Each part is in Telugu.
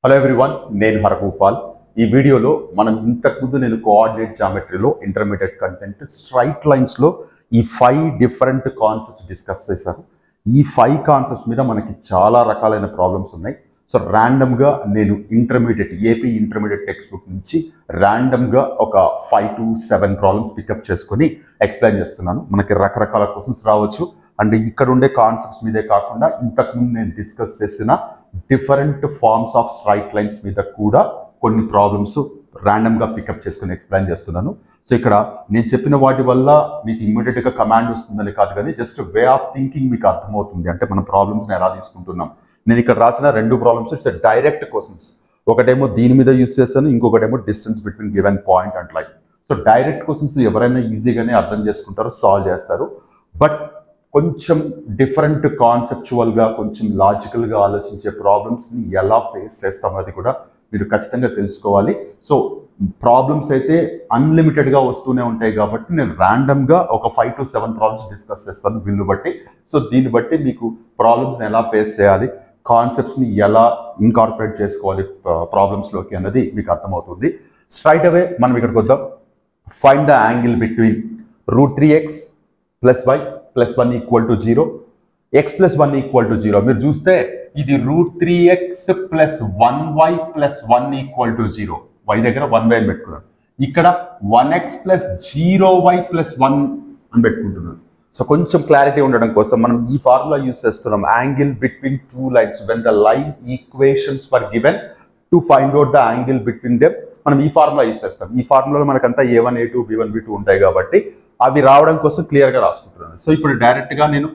హలో ఎవ్రీవన్ నేను హరగోపాల్ ఈ వీడియోలో మనం ఇంతకుముందు నేను కోఆర్డినేట్ జామెట్రీలో ఇంటర్మీడియట్ కంటెంట్ స్ట్రైట్ లైన్స్లో ఈ ఫైవ్ డిఫరెంట్ కాన్సెప్ట్స్ డిస్కస్ చేశాను ఈ ఫైవ్ కాన్సెప్ట్స్ మీద మనకి చాలా రకాలైన ప్రాబ్లమ్స్ ఉన్నాయి సో ర్యాండమ్గా నేను intermediate AP intermediate text book నుంచి ర్యాండమ్గా ఒక five to seven problems pick up చేసుకొని ఎక్స్ప్లెయిన్ చేస్తున్నాను మనకి రకరకాల క్వశ్చన్స్ రావచ్చు అండ్ ఇక్కడ ఉండే కాన్సెప్ట్స్ మీదే కాకుండా ఇంతకుముందు నేను డిస్కస్ చేసిన different forms of straight lines మీద కూడా కొన్ని ప్రాబ్లమ్స్ ర్యాండమ్గా పికప్ చేసుకుని ఎక్స్ప్లెయిన్ చేస్తున్నాను సో ఇక్కడ నేను చెప్పిన వాటి వల్ల మీకు ఇమ్మీడియట్గా కమాండ్ వస్తుందని కాదు కానీ జస్ట్ వే ఆఫ్ థింకింగ్ మీకు అర్థమవుతుంది అంటే మన ప్రాబ్లమ్స్ని ఎలా తీసుకుంటున్నాం నేను ఇక్కడ రాసిన రెండు ప్రాబ్లమ్స్ ఇట్స్ డైరెక్ట్ క్వశ్చన్స్ ఒకటేమో దీని మీద యూస్ చేస్తాను ఇంకొకటేమో distance between given point and line so direct questions ఎవరైనా ఈజీగానే అర్థం చేసుకుంటారు సాల్వ్ చేస్తారు బట్ కొంచెం డిఫరెంట్ కాన్సెప్చువల్గా కొంచెం లాజికల్గా ఆలోచించే ప్రాబ్లమ్స్ని ఎలా ఫేస్ చేస్తాం అది కూడా మీరు ఖచ్చితంగా తెలుసుకోవాలి సో ప్రాబ్లమ్స్ అయితే అన్లిమిటెడ్గా వస్తూనే ఉంటాయి కాబట్టి నేను ర్యాండమ్గా ఒక five to seven problems discuss చేస్తాను వీళ్ళు బట్టి సో దీన్ని బట్టి మీకు ప్రాబ్లమ్స్ని ఎలా ఫేస్ చేయాలి కాన్సెప్ట్స్ని ఎలా ఇన్కార్పొరేట్ చేసుకోవాలి ప్రాబ్లమ్స్లోకి అన్నది మీకు అర్థమవుతుంది స్ట్రైట్ అవే మనం ఇక్కడికి వద్దాం find the angle between root three x plus y plus one equal to zero x plus one equal to zero మీరు చూస్తే ఇది root three x plus one y plus one equal to zero y దగ్గర వన్ వై అని పెట్టుకున్నాను ఇక్కడ one x plus zero y plus one అని పెట్టుకుంటున్నాను సో కొంచెం క్లారిటీ ఉండడం కోసం మనం ఈ ఫార్ములా యూస్ చేస్తున్నాం angle between two lines when the line equations for given to find out the angle between them మనం ఈ ఫార్ములా యూస్ చేస్తాం ఈ ఫార్ములాలో మనకంతా a one a two b one b two ఉంటాయి కాబట్టి అవి రావడం కోసం క్లియర్గా రాసుకుంటున్నాను సో ఇప్పుడు డైరెక్ట్గా నేను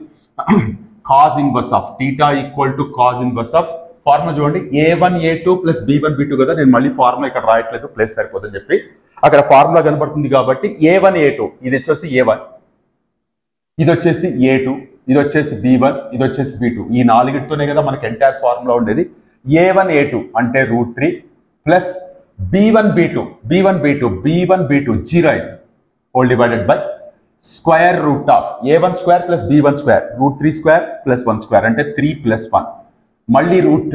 cos inverse of theta equal to cos inverse of formula చూడండి a one a two plus b one b two కదా నేను మళ్ళీ ఫార్ములా ఇక్కడ రాయట్లేదు ప్లేస్ సరిపోతుందని చెప్పి అక్కడ ఫార్ములా కనబడుతుంది కాబట్టి ఏ వన్ ఏ టూ ఇది వచ్చేసి ఏ వన్ ఇది వచ్చేసి ఏ టూ ఇది వచ్చేసి బి వన్ ఇది వచ్చేసి బి టూ ఈ నాలుగిటితోనే కదా మనకి ఎంటైర్ ఫార్ములా ఉండేది ఏ వన్ ఏ టూ అంటే root three plus b one b two b one b two b one b two zero అయింది whole divided by square root of a one square plus b one square root three square plus one square అంటే త్రీ ప్లస్ వన్ మళ్ళీ root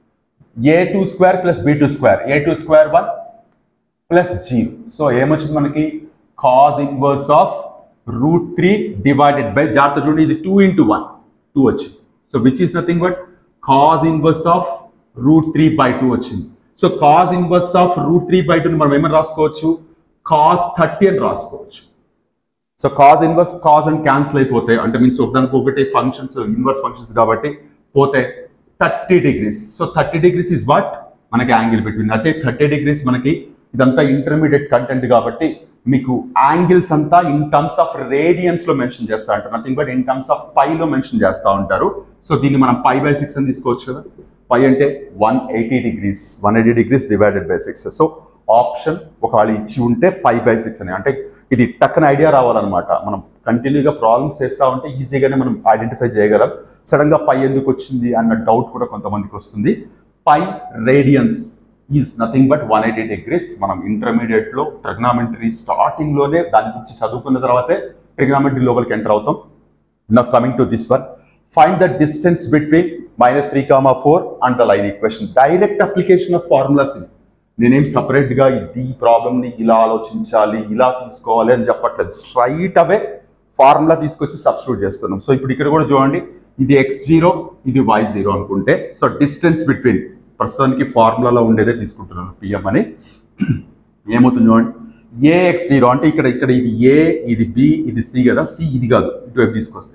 a two square plus b two square a two square one plus zero so ఏమొచ్చింది మనకి cos inverse of root three divided by జాగ్రత్త చూడండి ఇది టూ ఇంటూ వన్ టూ వచ్చింది so which is nothing but cos inverse of root three by two వచ్చింది so cos inverse of root three by టూని మనం ఏమని రాసుకోవచ్చు కాజ్ థర్టీ అని రాసుకోవచ్చు so cos inverse cos and cancel అయిపోతాయి అంటే మీన్స్ ఒకదానికి ఒకటి ఫంక్షన్స్ ఇన్వర్స్ ఫంక్షన్స్ కాబట్టి పోతే thirty degrees so thirty degrees is what మనకి యాంగిల్ బిట్వీన్ అంటే థర్టీ డిగ్రీస్ మనకి ఇదంతా ఇంటర్మీడియట్ కంటెంట్ కాబట్టి మీకు యాంగిల్స్ అంతా ఇన్ టర్మ్స్ ఆఫ్ రేడియన్స్ లో మెన్షన్ చేస్తా ఉంటారు nothing but in terms of పైలో మెన్షన్ చేస్తూ ఉంటారు సో దీన్ని మనం పై బై సిక్స్ అని తీసుకోవచ్చు కదా పై అంటే one eighty degrees one eighty degrees divided by six so option ఒకవేళ ఇచ్చి ఉంటే పై బై సిక్స్ అని అంటే ఇది టక్కన ఐడియా రావాలన్నమాట మనం కంటిన్యూగా ప్రాబ్లమ్స్ చేస్తూ ఉంటే ఈజీగానే మనం ఐడెంటిఫై చేయగలం సడన్ గా పై ఎందుకు వచ్చింది అన్న డౌట్ కూడా కొంతమందికి వస్తుంది pi radians is nothing but one eighty degrees మనం ఇంటర్మీడియట్ లో ట్రిగ్నామెంటరీ స్టార్టింగ్ లోనే దాని గురించి చదువుకున్న తర్వాతే ట్రిగ్నామెంటరీ లోపలికి ఎంటర్ అవుతాం now coming to this one find the distance between minus three comma four and the line equation direct application of formulas ఇది నేనేం సపరేట్గా ఇది ఈ ప్రాబ్లమ్ని ఇలా ఆలోచించాలి ఇలా తీసుకోవాలి అని చెప్పట్లేదు స్ట్రైట్ అవే ఫార్ములా తీసుకొచ్చి సబ్స్టిట్యూట్ చేస్తున్నాం సో ఇప్పుడు ఇక్కడ కూడా చూడండి ఇది ఎక్స్ జీరో ఇది వై జీరో అనుకుంటే సో డిస్టెన్స్ బిట్వీన్ ప్రస్తుతానికి ఫార్ములాలో ఉండేదే తీసుకుంటున్నాను పిఎం అని ఏమవుతుంది చూడండి ఏ ఎక్స్ జీరో అంటే ఇక్కడ ఇక్కడ ఇది ఏ ఇది బి ఇది సి కదా సి ఇది కాదు ఇటువైపు తీసుకొస్తే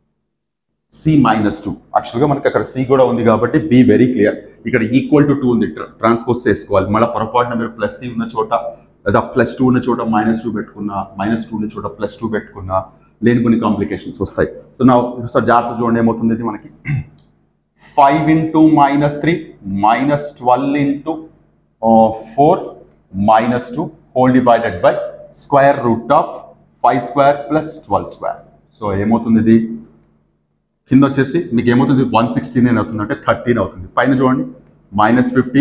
సి మైనస్ టూ యాక్చువల్గా మనకి అక్కడ సి కూడా ఉంది కాబట్టి బి వెరీ క్లియర్ ఇక్కడ ఈక్వల్ టు టూ ఉంది ట్రాన్స్పోజ్ చేసుకోవాలి మళ్ళీ పొరపాటున మీరు ప్లస్ సి ఉన్న చోట లేదా ప్లస్ టూ ఉన్న చోట మైనస్ టూ పెట్టుకున్నా మైనస్ టూ ఉన్న చోట ప్లస్ టూ పెట్టుకున్నా లేని కొన్ని కాంప్లికేషన్స్ వస్తాయి సో నా ఒకసారి జాగ్రత్త చూడండి ఏమవుతుంది ఇది మనకి five into minus three minus twelve into four minus two whole divided by square root of five square plus twelve square so ఏమవుతుంది ఇది కింద వచ్చేసి మీకు ఏమవుతుంది వన్ సిక్స్టీన్ అవుతుంది అంటే థర్టీన్ అవుతుంది పైన చూడండి minus fifty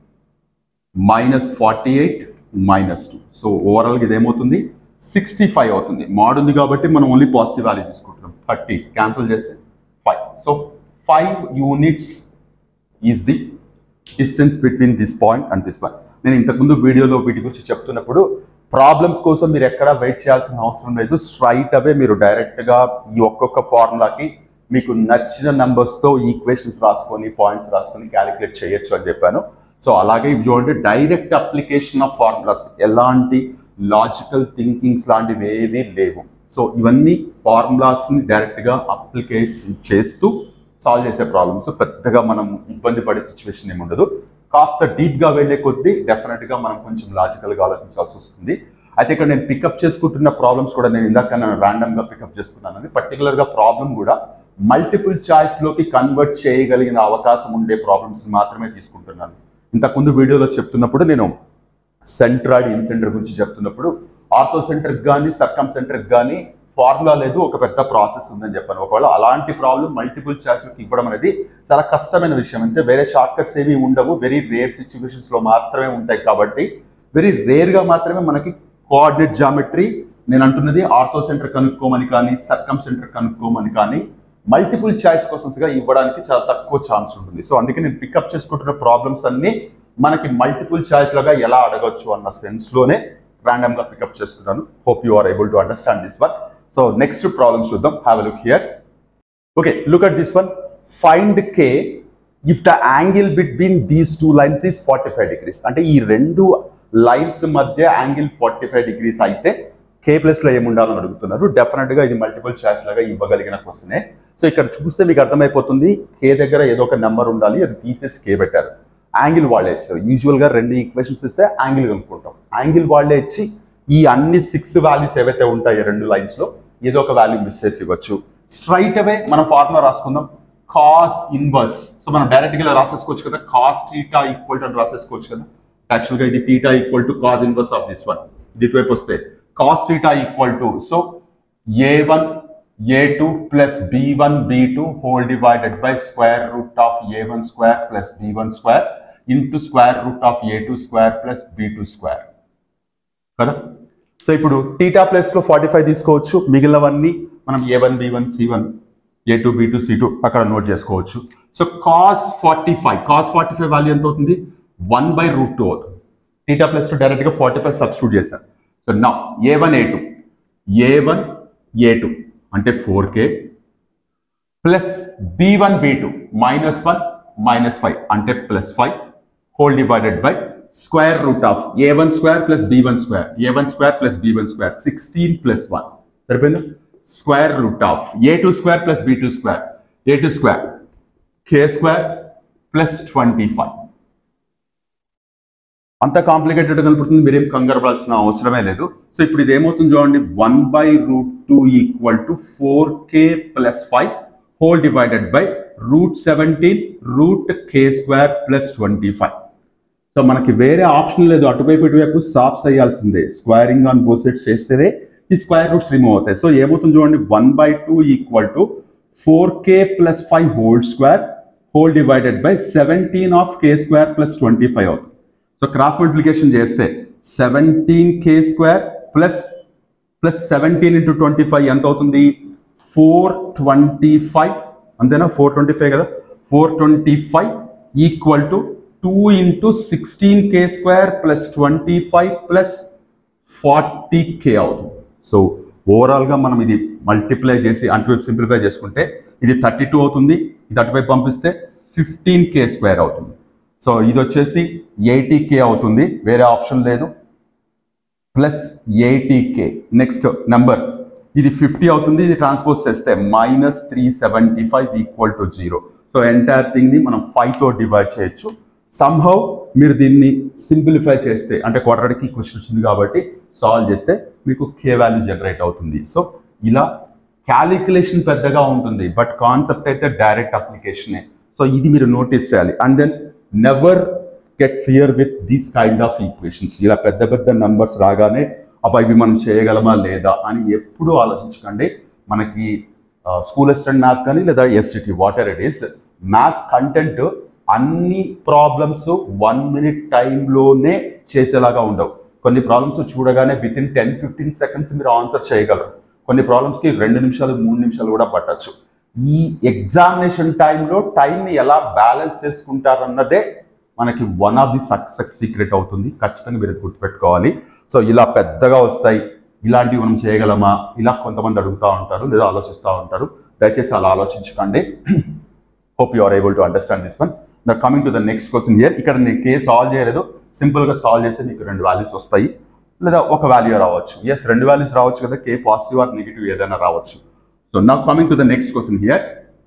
minus forty eight minus two so ఓవరాల్గా ఇది ఏమవుతుంది సిక్స్టీ ఫైవ్ అవుతుంది మాడ్ ఉంది కాబట్టి మనం ఓన్లీ పాజిటివ్ వాల్యూ తీసుకుంటున్నాం థర్టీ క్యాన్సిల్ చేస్తే five so five units is the distance between this point and this point నేను ఇంతకుముందు వీడియోలో వీటి గురించి చెప్తున్నప్పుడు ప్రాబ్లమ్స్ కోసం మీరు ఎక్కడ వెయిట్ చేయాల్సిన అవసరం లేదు స్ట్రైట్ అవే మీరు డైరెక్ట్గా ఈ ఒక్కొక్క ఫార్ములాకి మీకు నచ్చిన నెంబర్స్తో ఈక్వేషన్స్ రాసుకొని పాయింట్స్ రాసుకొని క్యాలిక్యులేట్ చేయొచ్చు అని చెప్పాను సో అలాగే ఇవి చూడండి డైరెక్ట్ అప్లికేషన్ ఆఫ్ ఫార్ములాస్ ఎలాంటి లాజికల్ థింకింగ్స్ లాంటివి ఏవి లేవు సో ఇవన్నీ ఫార్ములాస్ని డైరెక్ట్గా అప్లికేషన్ చేస్తూ సాల్వ్ చేసే ప్రాబ్లమ్స్ పెద్దగా మనం ఇబ్బంది పడే సిచ్యువేషన్ ఏమి ఉండదు కాస్త డీప్గా వెళ్ళే కొద్దీ డెఫినెట్గా మనం కొంచెం లాజికల్గా ఆలోచించాల్సి వస్తుంది అయితే ఇక్కడ నేను పికప్ చేసుకుంటున్న ప్రాబ్లమ్స్ కూడా నేను ఇందాక నేను ర్యాండమ్గా పికప్ చేసుకున్నాను పర్టికులర్గా ప్రాబ్లం కూడా మల్టిపుల్ చాయిస్లోకి కన్వర్ట్ చేయగలిగిన అవకాశం ఉండే ప్రాబ్లమ్స్ మాత్రమే తీసుకుంటున్నాను ఇంతకుముందు వీడియోలో చెప్తున్నప్పుడు నేను సెంట్రాయిడ్ ఇన్ సెంటర్ గురించి చెప్తున్నప్పుడు ఆర్థో సెంటర్కి కానీ సర్కమ్ సెంటర్కి కానీ ఫార్ములా లేదు ఒక పెద్ద ప్రాసెస్ ఉందని చెప్పాను ఒకవేళ అలాంటి ప్రాబ్లం మల్టిపుల్ చాయిస్లకు ఇవ్వడం అనేది చాలా కష్టమైన విషయం అంటే వేరే షార్ట్ కట్స్ ఏవి ఉండవు వెరీ రేర్ సిచ్యువేషన్స్ లో మాత్రమే ఉంటాయి కాబట్టి వెరీ రేర్ గా మాత్రమే మనకి కోఆర్డినేట్ జామెట్రీ నేను అంటున్నది ఆర్థో సెంటర్ కనుక్కోమని కానీ సర్కమ్ సెంటర్ కనుక్కోమని కానీ మల్టిపుల్ చాయిస్ క్వశ్చన్స్ గా ఇవ్వడానికి చాలా తక్కువ ఛాన్స్ ఉంటుంది సో అందుకే నేను పికప్ చేసుకుంటున్న ప్రాబ్లమ్స్ అన్ని మనకి మల్టిపుల్ చాయిస్ లాగా ఎలా అడగొచ్చు అన్న సెన్స్ లోనే ర్యాండమ్ గా పికప్ చేస్తున్నాను hope you are able to understand this one so next problem చూద్దాం have look here okay look at this one find k if the angle between these two lines is forty five degrees అంటే ఈ రెండు లైన్స్ మధ్య యాంగిల్ ఫార్టీ ఫైవ్ డిగ్రీస్ అయితే కే ప్లస్ లో ఏముండాలని అడుగుతున్నారు డెఫినెట్ గా ఇది మల్టిపుల్ చాయిస్ లాగా ఇవ్వగలిగిన క్వశ్చనే సో ఇక్కడ చూస్తే మీకు అర్థమైపోతుంది కే దగ్గర ఏదో ఒక నెంబర్ ఉండాలి అది తీసేసి కే పెట్టారు యాంగిల్ వాళ్ళే ఇచ్చారు యూజువల్ గా రెండు ఈక్వేషన్స్ ఇస్తే యాంగిల్ కనుక్కుంటాం యాంగిల్ వాళ్ళే ఇచ్చి ఈ అన్ని సిక్స్ వాల్యూస్ ఏవైతే ఉంటాయో రెండు లైన్స్ లో ఏదో ఒక వాల్యూ మిస్ చేసి ఇవ్వచ్చు స్ట్రైట్ అవే మనం ఫార్ములా రాసుకుందాం కాస్ ఇన్వర్స్ సో మనం డైరెక్ట్ గా రాసేసుకోవచ్చు కదా కాస్ టీటా ఈక్వల్ టు అని రాసేసుకోవచ్చు కదా యాక్చువల్ గా ఇది theta equal to cos inverse of this one ఇది ఇటువైపు వస్తే cos theta equal to so a one a two plus b one b two whole divided by square root of a one square plus b one square into square root of a two square plus b two square కదా సో ఇప్పుడు టీటా ప్లస్ లో ఫార్టీ ఫైవ్ తీసుకోవచ్చు మిగిలినవన్నీ మనం a one b one c one a two b two c two అక్కడ నోట్ చేసుకోవచ్చు so cos forty five cos forty five value ఎంత అవుతుంది వన్ బై రూట్ టూ అవుతుంది టీటా ప్లస్ లో డైరెక్ట్గా ఫార్టీ ఫైవ్ సబ్స్టిట్యూట్ చేశాను so now a one a two a one a two అంటే four k plus b one b two minus one minus five అంటే plus five whole divided by square root of a one square plus b one square A one square plus b one square sixteen plus one సరిపోయిందా square root of a two square plus b two square a two square k square plus twenty five అంత కాంప్లికేటెడ్ కనపడుతుంది మీరేం కంగారు పడాల్సిన అవసరమే లేదు సో ఇప్పుడు ఇది ఏమవుతుంది చూడండి one by root two equal to four k plus five whole divided by root seventeen root k square plus twenty five so మనకి వేరే ఆప్షన్ లేదు అటువైపు ఇటువైపు సాఫ్ చేయాల్సిందే స్క్వేరింగ్ ఆన్ బోత్ సైడ్స్ చేస్తేనే ఈ స్క్వేర్ రూట్స్ రిమూవ్ అవుతాయి సో ఏమవుతుంది చూడండి one by two equal to four k plus five whole square whole divided by seventeen of k square plus twenty five అవుతుంది సో క్రాస్ మల్టిప్లికేషన్ చేస్తే seventeen k square plus plus seventeen into twenty five ఎంత అవుతుంది ఫోర్ ట్వంటీ ఫైవ్ అంతేనా ఫోర్ ట్వంటీ ఫైవ్ కదా four twenty five equal to two into sixteen k square plus twenty five plus forty k అవుతుంది సో ఓవరాల్గా మనం ఇది మల్టిప్లై చేసి అటువైపు సింప్లిఫై చేసుకుంటే ఇది థర్టీ టూ అవుతుంది ఇది అటువైపు పంపిస్తే ఫిఫ్టీన్ కే స్క్వేర్ అవుతుంది సో ఇది వచ్చేసి ఎయిటీ కే అవుతుంది వేరే ఆప్షన్ లేదు plus eighty k next number ఇది ఫిఫ్టీ అవుతుంది ఇది ట్రాన్స్పోజ్ చేస్తే minus three seventy five equal to zero so entire థింగ్ని మనం ఫైవ్తో డివైడ్ చేయొచ్చు సంహౌ మీరు దీన్ని సింప్లిఫై చేస్తే అంటే క్వార్టర్కి క్వశ్చన్ వచ్చింది కాబట్టి సాల్వ్ చేస్తే మీకు కే వాల్యూ జనరేట్ అవుతుంది సో ఇలా క్యాలిక్యులేషన్ పెద్దగా ఉంటుంది బట్ కాన్సెప్ట్ అయితే డైరెక్ట్ అప్లికేషనే సో ఇది మీరు నోటీస్ చేయాలి and then never get fear with these kind of equations ఇలా పెద్ద పెద్ద నంబర్స్ రాగానే అబ్బా ఇవి మనం చేయగలమా లేదా అని ఎప్పుడూ ఆలోచించకండి మనకి స్కూల్ అసిస్టెంట్ మ్యాథ్స్ కానీ లేదా SCT whatever it is maths content అన్ని ప్రాబ్లమ్స్ వన్ మినిట్ టైంలోనే చేసేలాగా ఉండవు కొన్ని ప్రాబ్లమ్స్ చూడగానే within ten fifteen seconds మీరు ఆన్సర్ చేయగలరు కొన్ని ప్రాబ్లమ్స్కి రెండు నిమిషాలు మూడు నిమిషాలు కూడా పట్టచ్చు ఈ ఎగ్జామినేషన్ టైంలో టైంని ఎలా బ్యాలెన్స్ చేసుకుంటారన్నదే మనకి one of the success secret అవుతుంది ఖచ్చితంగా మీరు గుర్తుపెట్టుకోవాలి సో ఇలా పెద్దగా వస్తాయి ఇలాంటివి మనం చేయగలమా ఇలా కొంతమంది అడుగుతూ ఉంటారు లేదా ఆలోచిస్తూ ఉంటారు దయచేసి అలా ఆలోచించకండి hope you are able to understand this one the coming to the next question here ఇక్కడ నేను కే సాల్వ్ చేయలేదు సింపుల్గా సాల్వ్ చేస్తే మీకు రెండు వాల్యూస్ వస్తాయి లేదా ఒక వాల్యూ రావచ్చు ఎస్ రెండు వాల్యూస్ రావచ్చు కదా కే పాజిటివ్ ఆర్ నెగిటివ్ ఏదైనా రావచ్చు so now coming to the next question here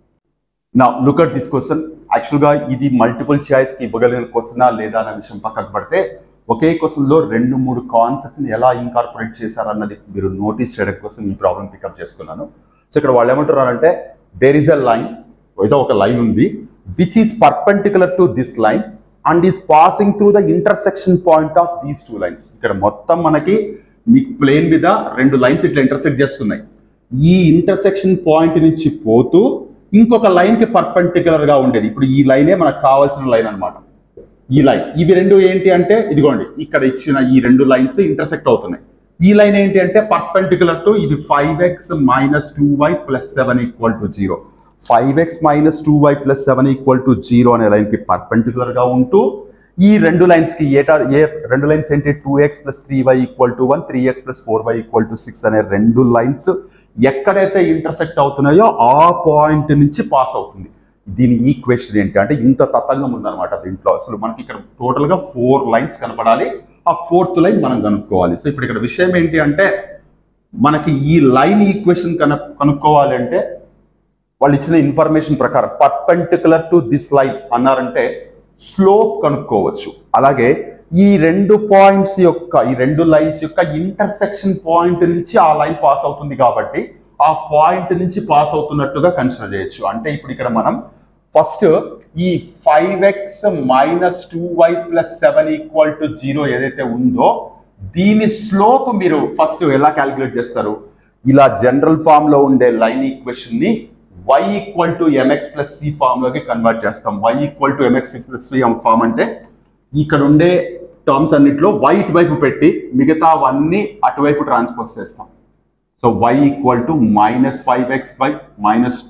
now look at this question యాక్చువల్గా ఇది మల్టిపుల్ కి ఇవ్వగలిగిన క్వశ్చనా లేదా అనే విషయం పక్కకు పడితే ఒకే క్వశ్చన్లో రెండు మూడు కాన్సెప్ట్ని ఎలా ఇన్కార్పొరేట్ చేశారన్నది మీరు నోటీస్ చేయడం కోసం ఈ ప్రాబ్లం పికప్ చేసుకున్నాను సో ఇక్కడ వాళ్ళు ఏమంటున్నారంటే దేర్ ఈస్ అ లైన్ ఏదో ఒక లైన్ ఉంది which is perpendicular to this line and is passing through the intersection point of these two lines ఇక్కడ మొత్తం మనకి మీకు ప్లేన్ మీద రెండు లైన్స్ ఇట్లా ఇంటర్సెక్ట్ చేస్తున్నాయి ఈ ఇంటర్సెక్షన్ పాయింట్ నుంచి పోతూ ఇంకొక లైన్ కి పర్పెండికులర్ గా ఉండేది ఇప్పుడు ఈ లైనే మనకు కావాల్సిన లైన్ అన్నమాట ఈ లైన్ ఇవి రెండు ఏంటి అంటే ఇదిగోండి ఇక్కడ ఇచ్చిన ఈ రెండు లైన్స్ ఇంటర్సెక్ట్ అవుతున్నాయి ఈ లైన్ ఏంటి అంటే పర్పెండికులర్ టు ఇది five x minus two y plus seven equal to zero five x minus two y plus seven equal to zero అనే లైన్ కి పర్పెండికులర్ గా ఉంటూ ఈ రెండు లైన్స్ కి ఏటా ఏ రెండు లైన్స్ ఏంటి two x plus three y equal to one three x plus four y equal to six అనే రెండు లైన్స్ ఎక్కడైతే ఇంటర్సెక్ట్ అవుతున్నాయో ఆ పాయింట్ నుంచి పాస్ అవుతుంది దీని ఈక్వేషన్ ఏంటి అంటే ఇంత తతంగం ఉందన్నమాట దీంట్లో అసలు మనకి ఇక్కడ టోటల్ గా ఫోర్ లైన్స్ కనపడాలి ఆ ఫోర్త్ లైన్ మనం కనుక్కోవాలి సో ఇప్పుడు ఇక్కడ విషయం ఏంటి అంటే మనకి ఈ లైన్ ఈక్వేషన్ కను కనుక్కోవాలి అంటే వాళ్ళు ఇచ్చిన ఇన్ఫర్మేషన్ ప్రకారం పర్పెండికులర్ టు దిస్ లైన్ అన్నారంటే స్లోప్ కనుక్కోవచ్చు అలాగే ఈ రెండు పాయింట్స్ యొక్క ఈ రెండు లైన్స్ యొక్క ఇంటర్సెక్షన్ పాయింట్ నుంచి ఆ లైన్ పాస్ అవుతుంది కాబట్టి ఆ పాయింట్ నుంచి పాస్ అవుతున్నట్టుగా కన్సిడర్ చేయొచ్చు అంటే ఇప్పుడు ఇక్కడ మనం ఫస్ట్ ఈ five x minus two y plus seven equal to zero ఏదైతే ఉందో దీని స్లోప్ మీరు ఫస్ట్ ఎలా క్యాలిక్యులేట్ చేస్తారు ఇలా జనరల్ ఫామ్ లో ఉండే లైన్ ఈక్వేషన్ ని y equal to m x plus c form లోకి కన్వర్ట్ చేస్తాం y equal to m x plus c form అంటే ఇక్కడ ఉండే టర్మ్స్ అన్నిట్లో y ఇటువైపు పెట్టి మిగతావన్నీ అటువైపు ట్రాన్స్పోజ్ చేస్తాం so y equal to minus five x by minus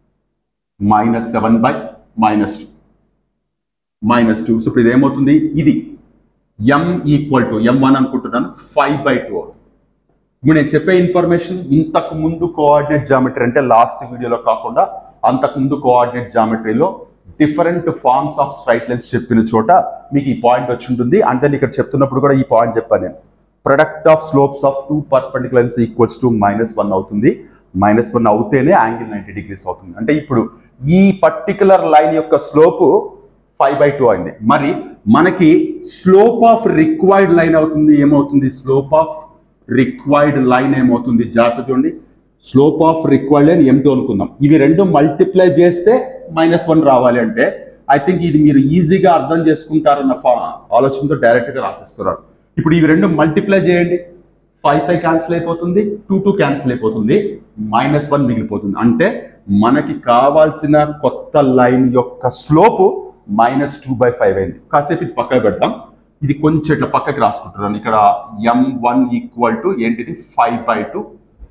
minus seven by minus two minus two so ఇప్పుడు ఇది ఏమవుతుంది ఇది m equal to m one అనుకుంటున్నాను ఫైవ్ బై టూ ఇప్పుడు నేను చెప్పే ఇన్ఫర్మేషన్ ఇంతకు ముందు కోఆర్డినేట్ జామెట్రీ అంటే లాస్ట్ వీడియోలో కాకుండా అంతకు ముందు కోఆర్డినేట్ జామెట్రీలో different forms of straight lines చెప్పిన చోట మీకు ఈ పాయింట్ వచ్చి ఉంటుంది అంటే నేను ఇక్కడ చెప్తున్నప్పుడు కూడా ఈ పాయింట్ చెప్పాను నేను product of slopes of two perpendicular lines equals to minus one అవుతుంది మైనస్ వన్ అవుతేనే యాంగిల్ నైంటీ డిగ్రీస్ అవుతుంది అంటే ఇప్పుడు ఈ పర్టికులర్ లైన్ యొక్క స్లోపు ఫైవ్ బై టూ అయింది మరి మనకి స్లోప్ ఆఫ్ రిక్వైర్డ్ లైన్ అవుతుంది ఏమవుతుంది స్లోప్ ఆఫ్ రిక్వైర్డ్ లైన్ ఏమవుతుంది జాగ్రత్త చూడండి స్లోప్ ఆఫ్ రిక్వైర్డ్ లైన్ ఎంటో అనుకుందాం ఇవి రెండు మల్టిప్లై చేస్తే మైనస్ వన్ రావాలి అంటే ఐ థింక్ ఇది మీరు ఈజీగా అర్థం చేసుకుంటారన్న ఫా ఆలోచనతో డైరెక్ట్గా రాసేస్తున్నారు ఇప్పుడు ఇవి రెండు మల్టిప్లై చేయండి ఫైవ్ ఫైవ్ క్యాన్సిల్ అయిపోతుంది టూ టూ క్యాన్సిల్ అయిపోతుంది మైనస్ వన్ మిగిలిపోతుంది అంటే మనకి కావాల్సిన కొత్త లైన్ యొక్క slope minus two by five అయింది కాసేపు ఇది పక్కకు పెడతాం ఇది కొంచెం ఇట్లా పక్కకి రాసుకుంటున్నాను ఇక్కడ ఎం వన్ ఈక్వల్ టు ఏంటిది ఫైవ్ బై టూ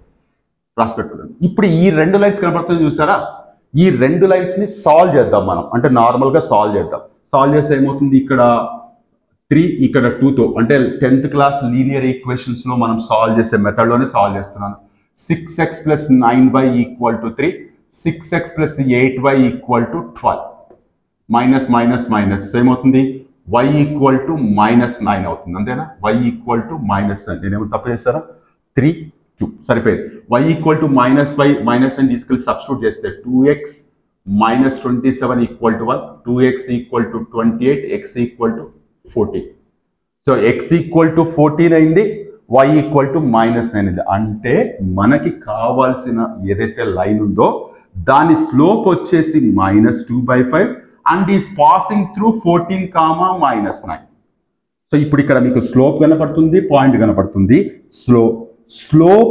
రాసి పెట్టుకున్నాను ఇప్పుడు ఈ రెండు లైన్స్ కనపడుతుంది చూసారా ఈ రెండు లైన్స్ ని సాల్వ్ చేద్దాం మనం అంటే నార్మల్ గా సాల్వ్ చేద్దాం సాల్వ్ చేస్తే ఏమవుతుంది ఇక్కడ త్రీ ఇక్కడ టూతో అంటే టెన్త్ క్లాస్ లీనియర్ ఈక్వేషన్స్ లో మనం సాల్వ్ చేసే మెథడ్ లోనే సాల్వ్ చేస్తున్నాను six x plus nine y equal to three six x plus eight y equal to twelve minus minus minus ఏమవుతుంది y equal to minus nine అవుతుంది అంతేనా y equal to minus nine నేనేమో తప్పు చేస్తారా త్రీ టూ సరిపోయింది y equal to minus y minus nine తీసుకెళ్ళి సబ్స్టిట్యూట్ చేస్తే two x minus twenty seven equal to one two x equal to twenty eight x equal to fourteen so x equal to fourteen అయింది y equal to minus nine అయింది అంటే మనకి కావాల్సిన ఏదైతే లైన్ ఉందో దాని స్లోప్ వచ్చేసి minus two by five and is passing through fourteen comma minus nine so ఇప్పుడు ఇక్కడ మీకు స్లోప్ కనపడుతుంది పాయింట్ కనపడుతుంది స్లో స్లోప్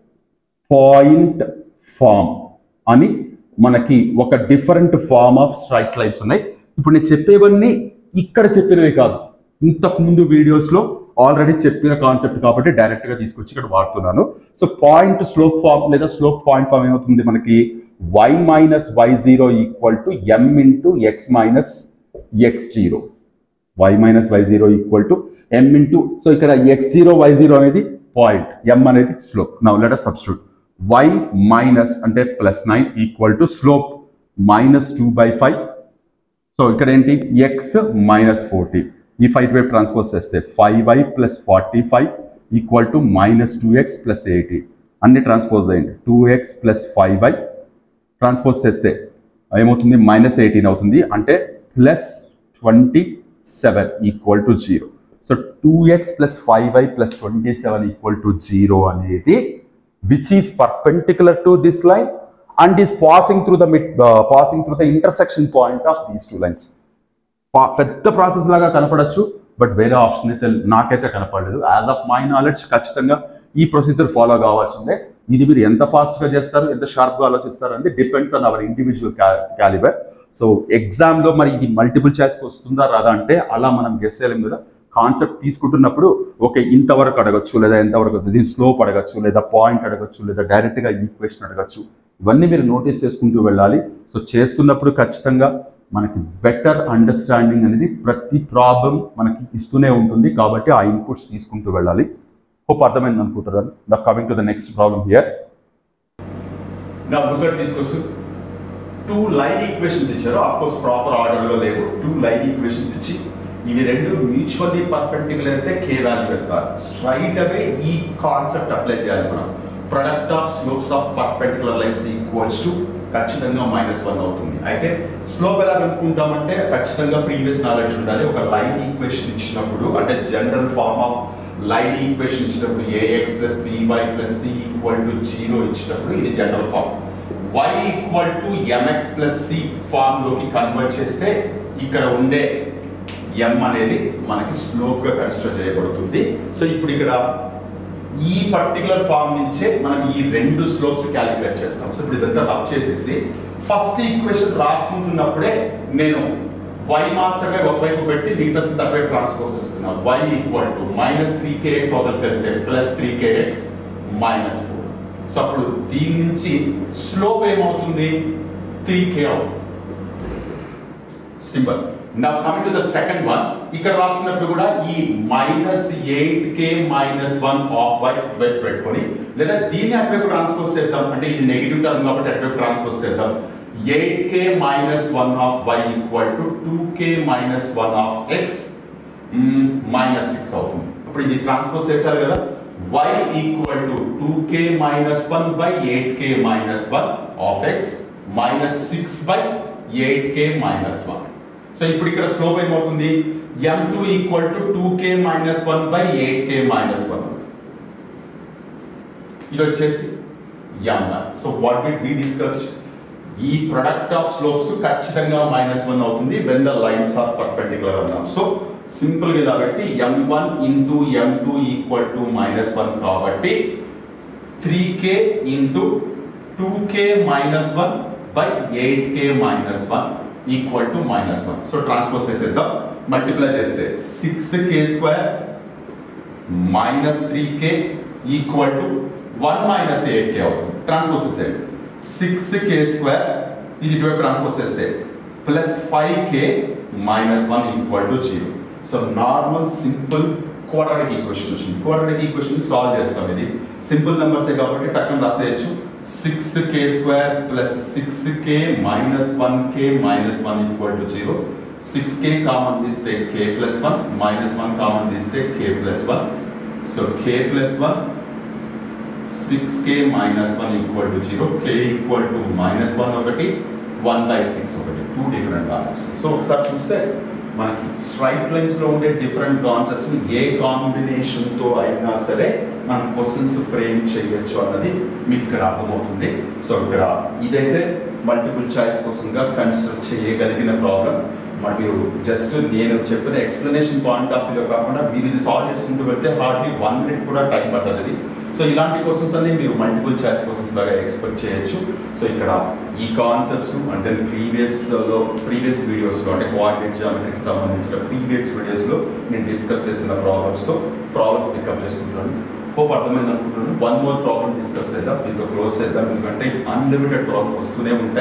పాయింట్ ఫామ్ అని మనకి ఒక different form of straight lines ఉన్నాయి ఇప్పుడు నేను చెప్పేవన్నీ ఇక్కడ చెప్పినవి కాదు ఇంతకు ముందు వీడియోస్లో ఆల్రెడీ చెప్పిన కాన్సెప్ట్ కాబట్టి డైరెక్ట్ గా తీసుకొచ్చి ఇక్కడ వాడుతున్నాను సో పాయింట్ స్లోప్ ఫామ్ లేదా స్లోప్ పాయింట్ ఫామ్ ఏమవుతుంది మనకి y minus y zero equal to m into x minus x zero y minus y zero equal to m into so ఇక్కడ ఎక్స్ జీరో వై జీరో అనేది పాయింట్ ఎం అనేది slope now let substitute y minus అంటే plus nine equal to slope minus two by five so ఇక్కడ ఏంటి ఎక్స్ మైనస్ ఫోర్టీ ఈ ఫైవ్ వైపు ట్రాన్స్పోజ్ చేస్తే five y plus forty five equal to minus two x plus eighty అన్ని ట్రాన్స్పోజ్ అయ్యింది two x plus five y transpose చేస్తే ఏమవుతుంది మైనస్ ఎయిటీన్ అవుతుంది అంటే plus twenty seven equal to zero so two x plus five y plus twenty seven equal to zero అనేది which is perpendicular to this line and is passing through the mid passing through the intersection point of these two lines పెద్ద ప్రాసెస్ లాగా కనపడచ్చు బట్ వేరే ఆప్షన్ అయితే నాకైతే కనపడలేదు యాజ్ ఆఫ్ మై నాలెడ్జ్ ఖచ్చితంగా ఈ ప్రొసీజర్ ఫాలో కావాల్సిందే ఇది మీరు ఎంత ఫాస్ట్గా చేస్తారు ఎంత షార్ప్గా ఆలోచిస్తారు అంటే depends on our individual calibre so ఎగ్జామ్లో మరి ఇది మల్టిపుల్ చాయిస్కి వస్తుందా రాదా అంటే అలా మనం గెస్ చేయలేం కదా కాన్సెప్ట్ తీసుకుంటున్నప్పుడు ఓకే ఇంతవరకు అడగచ్చు లేదా ఎంతవరకు దీని స్లోప్ అడగచ్చు లేదా పాయింట్ అడగచ్చు లేదా డైరెక్ట్గా ఈక్వేషన్ అడగచ్చు ఇవన్నీ మీరు నోటీస్ చేసుకుంటూ వెళ్ళాలి సో చేస్తున్నప్పుడు ఖచ్చితంగా మనకి బెటర్ అండర్స్టాండింగ్ అనేది ప్రతి ప్రాబ్లం మనకి ఇస్తూనే ఉంటుంది కాబట్టి ఆ ఇన్పుట్స్ తీసుకుంటూ వెళ్ళాలి హోప్ అర్థమైంది అనుకుంటున్నాను the coming to the next problem here now look at this question two line equations ఇచ్చారు ఆఫ్ కోర్స్ ప్రాపర్ ఆర్డర్ లో లేవు టూ లైన్ ఈక్వేషన్స్ ఇచ్చి ఇవి రెండు మ్యూచువల్లీ పర్పెండిక్యులర్ అయితే కే వాల్యూ పెట్టాలి స్ట్రైట్ అవే ఈ కాన్సెప్ట్ అప్లై చేయాలి మనం product of slopes of perpendicular lines equals to ఖచ్చితంగా మైనస్ వన్ అవుతుంది అయితే స్లోప్ ఎలా కనుక్కుంటామంటే ఖచ్చితంగా ప్రీవియస్ నాలెడ్జ్ ఉండాలి ఒక లైన్ ఈక్వేషన్ ఇచ్చినప్పుడు అంటే general form of line equation ఇచ్చినప్పుడు a x plus b y plus c equal to zero ఇచ్చినప్పుడు ఇది general form y equal to m x plus c form లోకి కన్వర్ట్ చేస్తే ఇక్కడ ఉండే m అనేది మనకి స్లోప్ గా కన్సిడర్ చేయబడుతుంది సో ఇప్పుడు ఇక్కడ ఈ పర్టికులర్ ఫార్మ్ నుంచే మనం ఈ రెండు స్లోప్స్ క్యాలిక్యులేట్ చేస్తాం సో ఇప్పుడు ఇదంతా రబ్ చేసేసి ఫస్ట్ ఈక్వేషన్ రాసుకుంటున్నప్పుడే నేను y మాత్రమే ఒకవైపు పెట్టి మిగతా అటువైపు ట్రాన్స్పోజ్ చేస్తున్నా y equal to minus three k x అవతలకి వెళ్తే plus three k x minus four so అప్పుడు దీని నుంచి స్లోప్ ఏమవుతుంది త్రీ కే అవుతుంది symbol now coming to the second one ఇక్కడ రాస్తున్నప్పుడు కూడా ఈ minus eight k minus one of y వైపు పెట్టుకొని లేదా దీన్ని అటువైపు ట్రాన్స్పోజ్ చేద్దాం అంటే ఇది నెగిటివ్ టర్మ్ కాబట్టి అటువైపు ట్రాన్స్పోజ్ చేద్దాం eight k minus one of y equal to two k minus one of x minus six అవుతుంది ఇప్పుడు ఇది ట్రాన్స్పోజ్ చేశారు కదా y equal to two k minus one by eight k minus one of x minus six by eight k minus one so ఇప్పుడు ఇక్కడ స్లోప్ ఏమవుతుంది m two equal to two k minus one by eight k minus one ఇది వచ్చేసి m one so what with we discuss ఈ ప్రొడక్ట్ ఆఫ్ స్లోప్స్ ఖచ్చితంగా మైనస్ వన్ అవుతుంది when the lines are perpendicular అన్నాం సో సింపుల్ గా కాబట్టి m one into m two equal to minus one కాబట్టి three k into two k minus one by eight k minus one equal to minus one so transpose చేసేద్దాం మల్టిప్లై చేస్తే six k square minus three k equal to one minus eight k అవుతుంది ట్రాన్స్పోజ్ చేసేయండి సిక్స్ కే స్క్వేర్ ఇది ఇటువైపు ట్రాన్స్పోజ్ చేస్తే plus five k minus one equal to zero so normal simple quadratic equation వచ్చింది క్వాడ్రాటిక్ ఈక్వేషన్ సాల్వ్ చేస్తాం ఇది సింపుల్ నెంబర్సే కాబట్టి టక్కన రాసేయచ్చు six k square plus six k minus one k minus one equal to zero six k common తీస్తే k plus one minus one common తీస్తే k plus one so k plus one six k minus one equal to zero k equal to minus one ఒకటి వన్ బై సిక్స్ ఒకటి టూ డిఫరెంట్ వాల్యూస్ సో ఒకసారి చూస్తే మనకి స్ట్రైట్ లైన్స్ లో ఉండే డిఫరెంట్ కాన్సెప్ట్స్ ఏ కాంబినేషన్ తో అయినా సరే మనం క్వశ్చన్స్ ఫ్రేమ్ చేయొచ్చు అన్నది మీకు ఇక్కడ అర్థమవుతుంది సో ఇక్కడ ఇదైతే మల్టిపుల్ చాయిస్ కోసంగా కన్సిడర్ చేయగలిగిన ప్రాబ్లం మరి మీరు జస్ట్ నేను చెప్పిన ఎక్స్ప్లెనేషన్ పాయింట్ ఆఫ్ వ్యూలో కాకుండా మీరు ఇది సాల్వ్ చేసుకుంటూ వెళ్తే హార్డ్లీ వన్ మినిట్ కూడా టైం పడుతుంది అది సో ఇలాంటి క్వశ్చన్స్ అన్ని మీరు మల్టిపుల్ చాయిస్ క్వశ్చన్స్ లాగా ఎక్స్పెక్ట్ చేయొచ్చు సో ఇక్కడ ఈ కాన్సెప్ట్స్ అంటే ప్రీవియస్ లో ప్రీవియస్ వీడియోస్లో అంటే కోఆర్డినేట్ జామెట్రీకి సంబంధించిన ప్రీవియస్ వీడియోస్లో నేను డిస్కస్ చేసిన ప్రాబ్లమ్స్తో ప్రాబ్లమ్స్ పికప్ చేసుకుంటున్నాను హోప్ అర్థమైంది అనుకుంటున్నాను వన్ మోర్ ప్రాబ్లమ్ డిస్కస్ చేద్దాం దీంతో క్లోజ్ చేద్దాం ఎందుకంటే అన్లిమిటెడ్ ప్రాబ్లమ్స్ వస్తూనే ఉంటాయి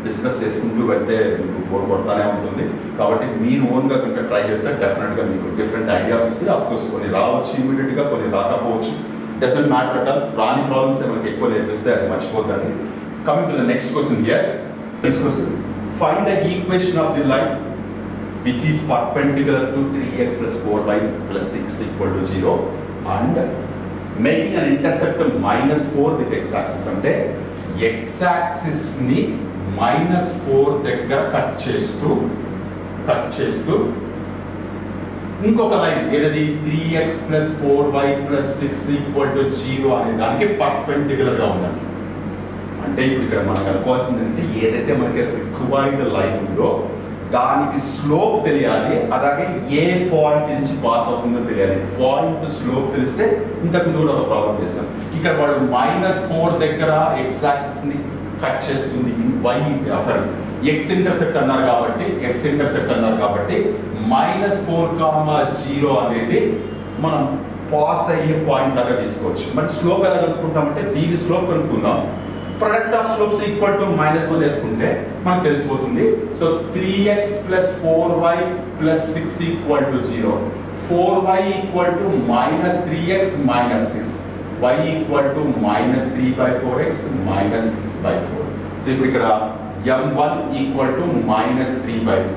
డిస్కస్ చేసుకుంటూ వెళ్తే మీకు బోర్ కొడతానే ఉంటుంది కాబట్టి మీరు ఓన్గా కనుక ట్రై చేస్తే డెఫినెట్గా మీకు డిఫరెంట్ ఐడియాస్ వస్తాయి ఆఫ్ కోర్స్ కొన్ని రావచ్చు ఇమీడియట్గా కొన్ని రాకపోవచ్చు డజన్ మ్యాటర్ అట్ రాని ప్రాబ్లమ్స్ మనకి ఎక్కువ నేర్పిస్తే అది మర్చిపోద్దండి coming to the next question here next question find the equation of the line which is perpendicular to 3x plus 4y plus 6 equal to 0 and making an intercept of minus 4 with x-axis అంటే x-axis ని మైనస్ ఫోర్ దగ్గర కట్ చేస్తూ కట్ చేస్తూ ఇంకొక లైన్ ఏదది three x plus four y plus six equal to zero అనే దానికి పర్పెండికులర్ గా ఉందండి అంటే ఇప్పుడు ఇక్కడ మనం అనుకోవాల్సింది అంటే ఏదైతే మనకి రిక్వైర్డ్ లైన్ ఉందో దానికి స్లోప్ తెలియాలి అలాగే ఏ పాయింట్ నుంచి పాస్ అవుతుందో తెలియాలి పాయింట్ స్లోప్ తెలిస్తే ఇంతకు ముందు కూడా ఒక ప్రాబ్లం చేస్తాం ఇక్కడ వాడు మైనస్ ఫోర్ దగ్గర ఎక్స్ యాక్సిస్ ని కట్ చేస్తుంది వై సారీ ఎక్స్ ఇంటర్సెప్ట్ అన్నారు కాబట్టి ఎక్స్ ఇంటర్సెప్ట్ అన్నారు కాబట్టి మైనస్ ఫోర్ కామా జీరో అనేది మనం పాస్ అయ్యే పాయింట్ లాగా తీసుకోవచ్చు మరి స్లోప్ ఎలా కనుక్కుంటామంటే దీని స్లోప్ కనుక్కుందాం product of slopes equal to minus one వేసుకుంటే మనకు తెలిసిపోతుంది so three x plus four y plus six equal to zero four y equal to minus three x minus six y equal to minus three by four x minus six by four so ఇప్పుడు ఇక్కడ m one equal to minus three by four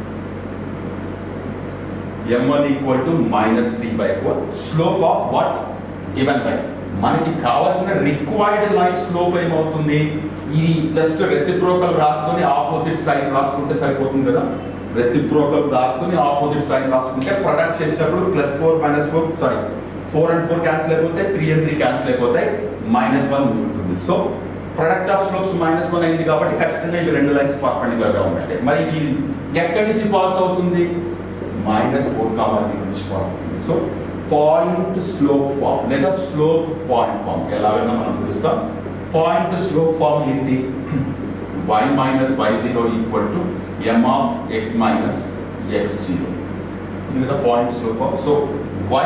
m one equal to minus three by four slope of what given by మనకి కావాల్సిన రిక్వైర్డ్ లైన్ స్లోప్ ఏమవుతుంది ఇది జస్ట్ రెసిప్రోకల్ రాసుకొని ఆపోజిట్ సైడ్ రాసుకుంటే సరిపోతుంది కదా రెసిప్రోకల్ రాసుకొని ఆపోజిట్ సైడ్ రాసుకుంటే ప్రొడక్ట్ చేసేటప్పుడు plus four minus four sorry four and four cancel అయిపోతాయి త్రీ అండ్ త్రీ క్యాన్సిల్ అయిపోతాయి మైనస్ వన్ మిగులుతుంది so product of slopes minus one అయింది కాబట్టి ఖచ్చితంగా ఇవి రెండు లైన్స్ పర్పెండికులర్ గా ఉంటాయి మరి ఇది ఎక్కడి నుంచి పాస్ అవుతుంది మైనస్ ఫోర్ కామా నుంచి పాస్ అవుతుంది సో పాయింట్ స్లోప్ ఫామ్ లేదా స్లోప్ పాయింట్ ఫామ్ ఎలాగైనా మనం పిలుస్తాం పాయింట్ స్లోప్ ఫామ్ ఏంటి y minus y zero equal to m of x minus x zero ఇది కదా point slope form so y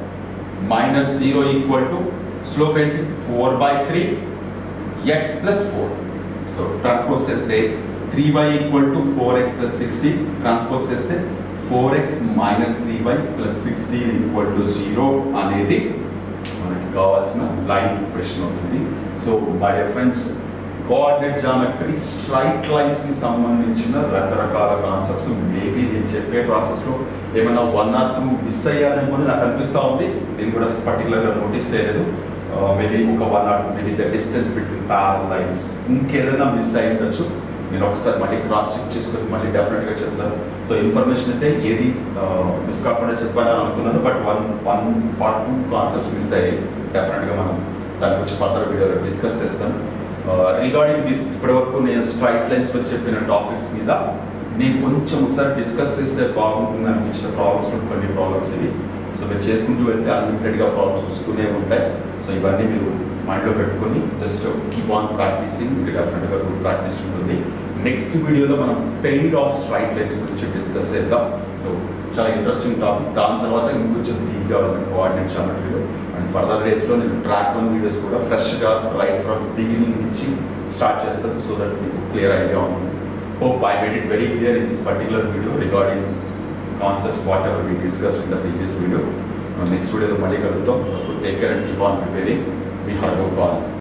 minus zero equal to slope ఏంటి four by three x plus four so transpose చేస్తే three y equal to four x plus sixty transpose చేస్తే four x minus three y plus sixteen equal to zero అనేది మనకి కావాల్సిన లైన్ ఈక్వేషన్ అవుతుంది so my dear friends coordinate geometry straight lines కి సంబంధించిన రకరకాల కాన్సెప్ట్స్ మేబీ నేను చెప్పే ప్రాసెస్ లో ఏమైనా వన్ ఆర్ టూ మిస్ అయ్యానేమో అని నాకు అనిపిస్తూ ఉంది నేను కూడా పర్టికులర్గా నోటీస్ చేయలేదు మేబీ ఒక one or maybe the distance between parallel lines ఇంకేదైనా మిస్ అయి ఉండొచ్చు నేను ఒకసారి మళ్ళీ క్రాస్ చెక్ చేసుకొని మళ్ళీ డెఫినెట్గా చెప్తాను సో ఇన్ఫర్మేషన్ అయితే ఏది మిస్ కాకుండా చెప్పాలని అనుకున్నాను but one one part two concepts miss అయ్యాయి డెఫినెట్గా మనం దాని గురించి ఫర్దర్ వీడియోలో డిస్కస్ చేస్తాను రిగార్డింగ్ దిస్ ఇప్పటివరకు నేను స్ట్రైట్ లైన్స్లో చెప్పిన టాపిక్స్ మీద నేను కొంచెం ఒకసారి డిస్కస్ చేస్తే బాగుంటుంది అనిపించిన ప్రాబ్లమ్స్ కొన్ని ప్రాబ్లమ్స్ ఇవి సో మీరు చేసుకుంటూ వెళ్తే అన్లిమిటెడ్గా ప్రాబ్లమ్స్ వస్తూనే ఉంటాయి సో ఇవన్నీ మీరు మైండ్లో పెట్టుకొని జస్ట్ కీప్ ఆన్ ప్రాక్టీసింగ్ మీకు డెఫినెట్గా గుడ్ ప్రాక్టీస్ ఉంటుంది నెక్స్ట్ వీడియోలో మనం పెయిర్ ఆఫ్ స్ట్రైట్ లైన్స్ గురించి డిస్కస్ చేద్దాం సో చాలా ఇంట్రెస్టింగ్ టాపిక్ దాని తర్వాత ఇంకొంచెం డీప్గా ఉంటుంది కోఆర్డినేట్ జామెట్రీలో అండ్ ఫర్దర్ డేస్లో నేను ట్రాక్ వన్ వీడియోస్ కూడా ఫ్రెష్గా రైట్ ఫ్రమ్ బిగినింగ్ నుంచి స్టార్ట్ చేస్తాను సో దట్ మీకు క్లియర్ ఐడియా ఉంటుంది hope I made it very clear in this particular video regarding concepts whatever we discuss in the previous video next వీడియోలో మళ్ళీ కలుద్దాం take care and keep on preparing మీ హర్ పాల్